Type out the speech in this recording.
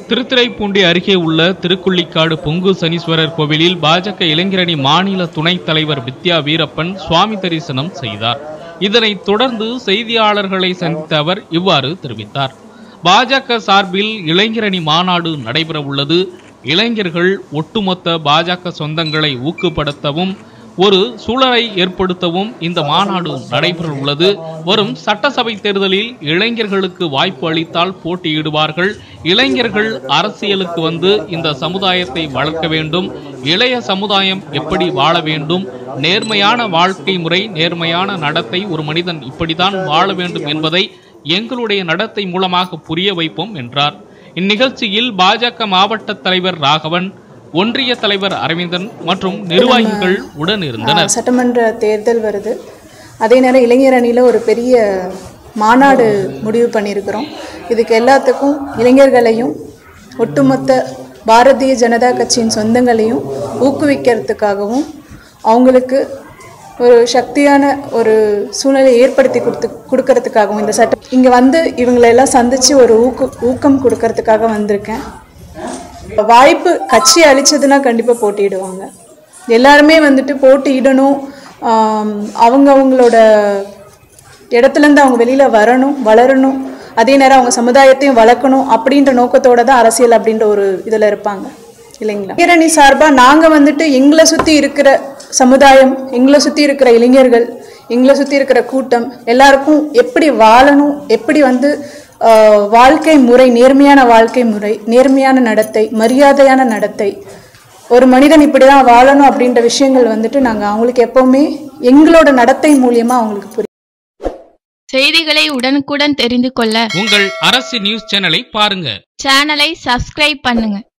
திருத்துறைப்பூண்டி அருகே உள்ள திருக்குள்ளிக்காடு பொங்கு சனீஸ்வரர் கோவிலில் பாஜக இளைஞரணி மாநில துணைத் தலைவர் வித்யா வீரப்பன் சுவாமி தரிசனம் செய்தார் இதனைத் தொடர்ந்து செய்தியாளர்களை சந்தித்த அவர் இவ்வாறு தெரிவித்தார் பாஜக சார்பில் இளைஞரணி மாநாடு நடைபெற உள்ளது இளைஞர்கள் ஒட்டுமொத்த பாஜக சொந்தங்களை ஊக்கப்படுத்தவும் ஒரு சூழலை ஏற்படுத்தவும் இந்த மாநாடு நடைபெற உள்ளது வரும் சட்டசபை தேர்தலில் இளைஞர்களுக்கு வாய்ப்பு அளித்தால் போட்டியிடுவார்கள் இளைஞர்கள் அரசியலுக்கு வந்து இந்த சமுதாயத்தை வளர்க்க வேண்டும் இளைய சமுதாயம் எப்படி வாழ வேண்டும் நேர்மையான வாழ்க்கை முறை நேர்மையான நடத்தை ஒரு மனிதன் இப்படித்தான் வாழ வேண்டும் என்பதை எங்களுடைய நடத்தை மூலமாக புரிய வைப்போம் என்றார் இந்நிகழ்ச்சியில் பாஜக மாவட்ட தலைவர் ராகவன் ஒன்றிய தலைவர் அரவிந்தன் மற்றும் நிர்வாகிகள் உடன் இருந்தனர் சட்டமன்ற தேர்தல் வருது அதே நேரம் இளைஞர் அணியில் ஒரு பெரிய மாநாடு முடிவு பண்ணியிருக்கிறோம் இதுக்கு எல்லாத்துக்கும் இளைஞர்களையும் ஒட்டுமொத்த பாரதிய ஜனதா கட்சியின் சொந்தங்களையும் ஊக்குவிக்கிறதுக்காகவும் அவங்களுக்கு ஒரு சக்தியான ஒரு சூழ்நிலை ஏற்படுத்தி கொடுத்து கொடுக்கறதுக்காகவும் இந்த சட்டம் இங்கே வந்து இவங்களை எல்லாம் சந்தித்து ஒரு ஊக்கு ஊக்கம் கொடுக்கறதுக்காக வந்திருக்கேன் வாய்ப்பு கட்சி அளிச்சதுன்னா கண்டிப்பாக போட்டியிடுவாங்க எல்லாருமே வந்துட்டு போட்டியிடணும் ஆம், அவங்க அவங்களோட இடத்துலேருந்து அவங்க வெளியில் வரணும் வளரணும் அதே நேரம் அவங்க சமுதாயத்தையும் வளர்க்கணும் அப்படின்ற நோக்கத்தோட தான் அரசியல் அப்படின்ற ஒரு இதில் இருப்பாங்க இல்லைங்களா இளைஞரணி சார்பாக நாங்கள் வந்துட்டு எங்களை சுற்றி இருக்கிற சமுதாயம் எங்களை சுற்றி இருக்கிற இளைஞர்கள் எங்களை சுற்றி இருக்கிற கூட்டம் எல்லாருக்கும் எப்படி வாழணும் எப்படி வந்து ஆஹ், வாழ்க்கை முறை நேர்மையான வாழ்க்கை முறை நேர்மையான நடத்தை மரியாதையான நடத்தை ஒரு மனிதன் இப்படி தான் வாழணும் அப்படின்ற விஷயங்கள் வந்துட்டு நாங்கள் அவங்களுக்கு எப்போவுமே எங்களோட நடத்தை மூலியமாக அவங்களுக்கு புரியும் செய்திகளை உடனுக்குடன் தெரிந்து கொள்ள உங்கள் அரசு நியூஸ் சேனலை பாருங்க சேனலை சப்ஸ்கிரைப் பண்ணுங்க